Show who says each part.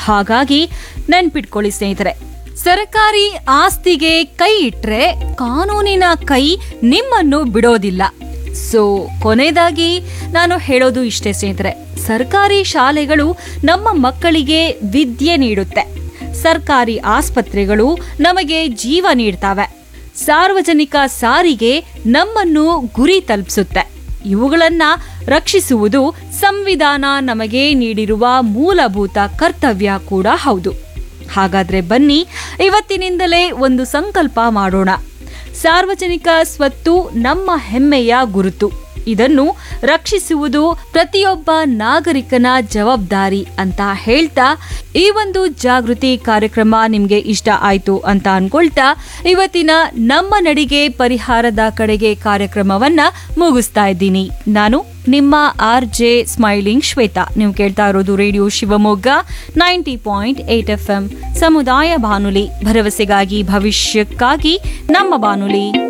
Speaker 1: ಹಾಗಾಗಿ ನೆನ್ಪಿಟ್ಕೊಳ್ಳಿ ಸ್ನೇಹಿತರೆ ಸರ್ಕಾರಿ ಆಸ್ತಿಗೆ ಕೈ ಇಟ್ರೆ ಕಾನೂನಿನ ಕೈ ನಿಮ್ಮನ್ನು ಬಿಡೋದಿಲ್ಲ ಸೊ ಕೊನೆಯದಾಗಿ ನಾನು ಹೇಳೋದು ಇಷ್ಟೇ ಸ್ನೇಹಿತರೆ ಸರ್ಕಾರಿ ಶಾಲೆಗಳು ನಮ್ಮ ಮಕ್ಕಳಿಗೆ ವಿದ್ಯೆ ನೀಡುತ್ತೆ ಸರ್ಕಾರಿ ಆಸ್ಪತ್ರೆಗಳು ನಮಗೆ ಜೀವ ನೀಡ್ತವೆ ಸಾರ್ವಜನಿಕ ಸಾರಿಗೆ ನಮ್ಮನ್ನು ಗುರಿ ತಲುಪಿಸುತ್ತೆ ಇವುಗಳನ್ನ ರಕ್ಷಿಸುವುದು ಸಂವಿಧಾನ ನಮಗೆ ನೀಡಿರುವ ಮೂಲಭೂತ ಕರ್ತವ್ಯ ಕೂಡ ಹೌದು ಹಾಗಾದ್ರೆ ಬನ್ನಿ ಇವತ್ತಿನಿಂದಲೇ ಒಂದು ಸಂಕಲ್ಪ ಮಾಡೋಣ ಸಾರ್ವಜನಿಕ ಸ್ವತ್ತು ನಮ್ಮ ಹೆಮ್ಮೆಯ ಗುರುತು ಇದನ್ನು ರಕ್ಷಿಸುವುದು ಪ್ರತಿಯೊಬ್ಬ ನಾಗರಿಕನ ಜವಾಬ್ದಾರಿ ಅಂತ ಹೇಳ್ತಾ ಈ ಒಂದು ಜಾಗೃತಿ ಕಾರ್ಯಕ್ರಮ ನಿಮ್ಗೆ ಇಷ್ಟ ಆಯ್ತು ಅಂತ ಅನ್ಕೊಳ್ತಾ ಇವತ್ತಿನ ನಮ್ಮ ನಡಿಗೆ ಪರಿಹಾರದ ಕಡೆಗೆ ಕಾರ್ಯಕ್ರಮವನ್ನ ಮುಗಿಸ್ತಾ ಇದ್ದೀನಿ ನಾನು ನಿಮ್ಮ ಆರ್ ಜೆ ಸ್ಮೈಲಿಂಗ್ ಶ್ವೇತಾ ನೀವು ಕೇಳ್ತಾ ಇರೋದು radio Shivamogga ninety point eight F M ಸಮುದಾಯ ಬಾನುಲಿ ಭರವಸೆಗಾಗಿ ಭವಿಷ್ಯಕ್ಕಾಗಿ ನಮ್ಮ ಬಾನುಲಿ